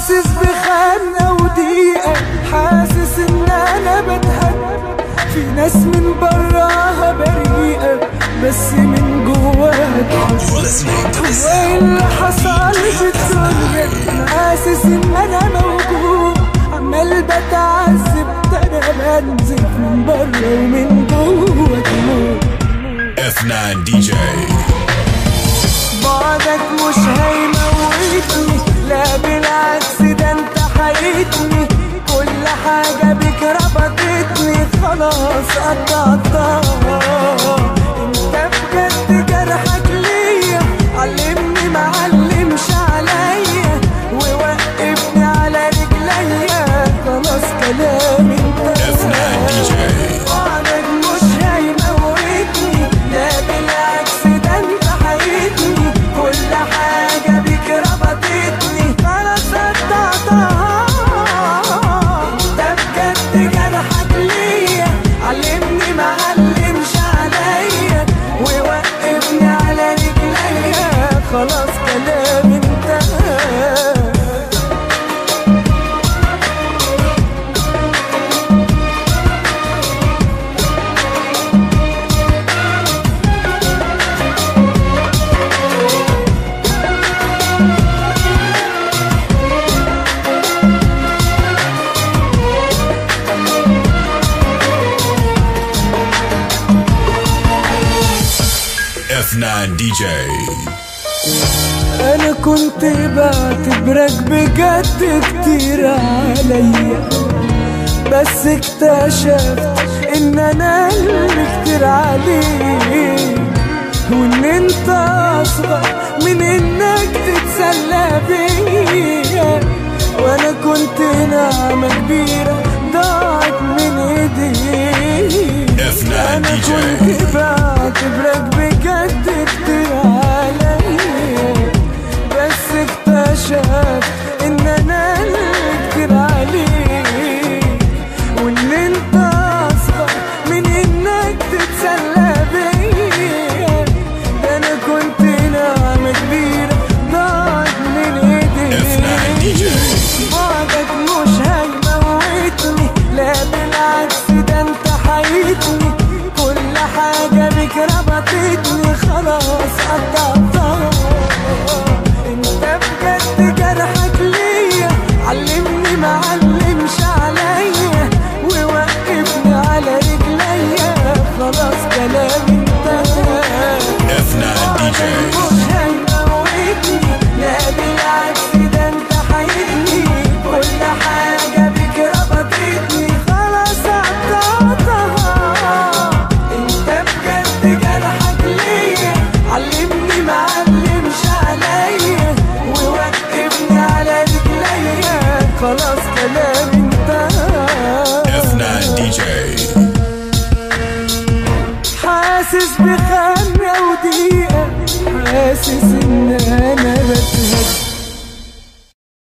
حاسس بخانة وضيقة حاسس ان انا بتهد في ناس من براها بريئة بس من جواها You're listening to the وايه sound اللي حصل في الدنيا انا حاسس ان انا موجود عمال بتعذب ده انا بنزف من بره ومن جوه كمان F9 DJ. بعدك مش هيموتني لا بالعكس ده انت حيتني كل حاجة بيك ربطتني خلاص قطعتها انت بجد جرحك ليا علمني معلمش عليا ووقفني على رجليا خلاص كلامي انتهى F9 DJ. بعدك مش هيموتني لا بالعكس ده انت حيتني كل حاجة بيك ربطتني خلاص قطعتها انت بجد جرحك ليا علمني معلمش عليا ووقفني على رجليا خلاص كلامي انتهى F9 DJ. انا كنت بعتبرك بجد كتير عليا بس اكتشفت ان انا اللي كتير عليك وان انت اصغر من انك تتسلى بيا وانا كنت نعمة كبيرة ضاعت من ايديك F9 انا DJ. كنت بعتبرك بجد كتير عليا بس اكتشفت ان انا اللي كتير عليك وان انت اصغر من انك تتسلى بيا ده انا كنت نعمة كبيرة ضاعت من F9 DJ. ايديك بعدك مش هيموتني لا بالعكس ده انت حيتني كل حاجة بيك ربطتني خلاص قطعتها انت بجد جرحك ليا علمني معلمش عليا ووقفني على رجليا خلاص كلامي انتهى F9 DJ. مش هيموتني لا بالعكس ده انت حيتني كل حاجة بيك ربطتني خلاص قطعتها انت بجد جرحك ليا علمني معلمش عليا ووقفني على رجليا خلاص كلامي انتهى F9 DJ. حاسس بخانة وضيقة حاسس